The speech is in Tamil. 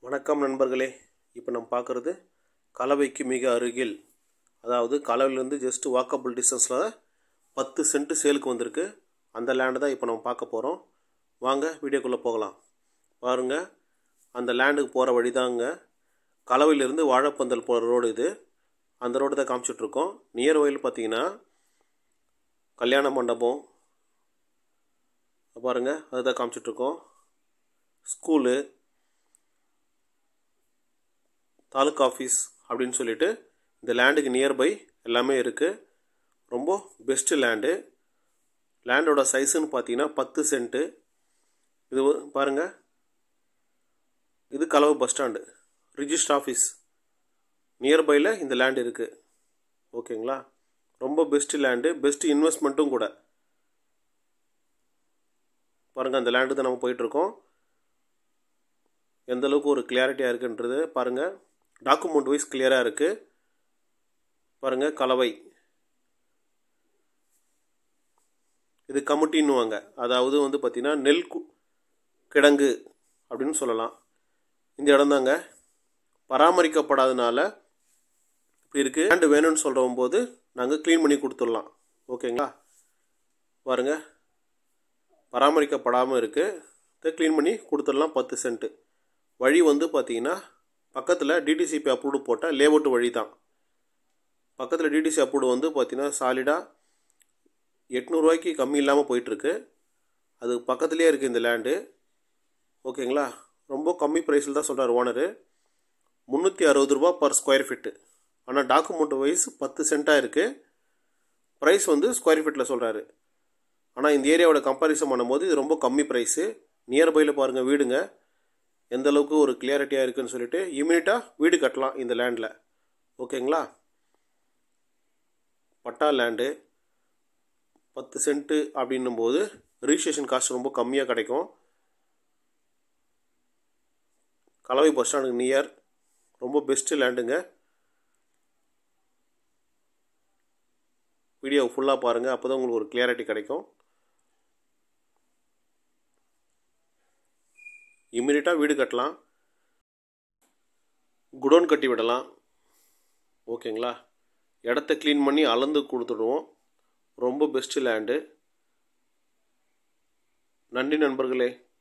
வணக்கம் நண்பர்களே இப்போ நம்ம பார்க்குறது கலவைக்கு மிக அருகில் அதாவது கலவையிலேருந்து ஜஸ்ட் வாக்கபிள் டிஸ்டன்ஸில் பத்து சென்ட் சேலுக்கு வந்திருக்கு அந்த லேண்டு தான் இப்போ நம்ம பார்க்க போகிறோம் வாங்க வீடியோக்குள்ளே போகலாம் பாருங்கள் அந்த லேண்டுக்கு போகிற வழி தாங்க கலவையிலேருந்து வாழைப்பந்தல் போகிற ரோடு இது அந்த ரோடு தான் காமிச்சிட்ருக்கோம் நியர் வயல் பார்த்தீங்கன்னா கல்யாண மண்டபம் பாருங்கள் அதுதான் காமிச்சிட்ருக்கோம் ஸ்கூலு தாலுக்கா ஆஃபீஸ் அப்படின்னு சொல்லிட்டு இந்த லேண்டுக்கு நியர்பை எல்லாமே இருக்குது ரொம்ப பெஸ்ட்டு லேண்டு லேண்டோட சைஸுன்னு பார்த்தீங்கன்னா பத்து சென்ட்டு இது பாருங்கள் இது Kalavai bus stand register office நியர்பையில் இந்த லேண்ட் இருக்குது ஓகேங்களா ரொம்ப பெஸ்ட்டு லேண்டு பெஸ்ட்டு இன்வெஸ்ட்மெண்ட்டும் கூட பாருங்கள் அந்த லேண்டு தான் நம்ம போயிட்டுருக்கோம் எந்த அளவுக்கு ஒரு கிளியாரிட்டியாக இருக்குன்றது பாருங்கள் டாக்குமெண்ட் வைஸ் கிளியராக இருக்குது பாருங்கள் கலவை இது கமிட்டின்னுவாங்க அதாவது வந்து பார்த்திங்கன்னா நெல் கு கிடங்கு அப்படின்னு சொல்லலாம் இந்த இடம் தாங்க பராமரிக்கப்படாதனால இப்படி இருக்குது லேண்டு வேணும்னு சொல்கிற போது நாங்கள் க்ளீன் பண்ணி கொடுத்துடலாம் ஓகேங்களா பாருங்கள் பராமரிக்கப்படாமல் இருக்குது இதை க்ளீன் பண்ணி கொடுத்துடலாம் பத்து சென்ட்டு வழி வந்து பார்த்தீங்கன்னா பக்கத்தில் டிடிசிபி அப்ரூவ்டு போட்ட லேஅவுட் வழி தான் பக்கத்தில் டிடிசி அப்ரூவ்டு வந்து பார்த்தீங்கன்னா சாலிடாக எட்நூறுவாய்க்கு கம்மி இல்லாமல் போயிட்டுருக்கு அது பக்கத்துலேயே இருக்குது இந்த லேண்டு ஓகேங்களா ரொம்ப கம்மி ப்ரைஸில் தான் சொல்கிறார் ஓனரு முந்நூற்றி அறுபது ரூபா பர் ஸ்கொயர் ஃபீட்டு ஆனால் டாக்குமெண்ட் வைஸ் பத்து சென்ட்டாக இருக்குது ப்ரைஸ் வந்து ஸ்கொயர் ஃபீட்டில் சொல்கிறாரு ஆனால் இந்த ஏரியாவோட கம்பாரிசன் பண்ணும்போது இது ரொம்ப கம்மி ப்ரைஸு நியர்பையில் பாருங்கள் வீடுங்க எந்த அளவுக்கு ஒரு கிளியாரிட்டியாக இருக்குன்னு சொல்லிட்டு இமீடியட்டாக வீடு கட்டலாம் இந்த லேண்டில் ஓகேங்களா பட்டா லேண்டு பத்து சென்ட்டு அப்படின்னும் போது ரிஜிஸ்ட்ரேஷன் காஸ்ட் ரொம்ப கம்மியாக கிடைக்கும் கலவை பஸ் ஸ்டாண்டுக்கு நியர் ரொம்ப பெஸ்ட்டு லேண்டுங்க வீடியோ ஃபுல்லாக பாருங்கள் அப்போ தான் உங்களுக்கு ஒரு கிளியாரிட்டி கிடைக்கும் இம்மிடியட்டாக வீடு கட்டலாம் குடோன் கட்டி விடலாம் ஓகேங்களா இடத்த க்ளீன் பண்ணி அளந்து கொடுத்துடுவோம் ரொம்ப பெஸ்ட்டு லேண்டு நன்றி நண்பர்களே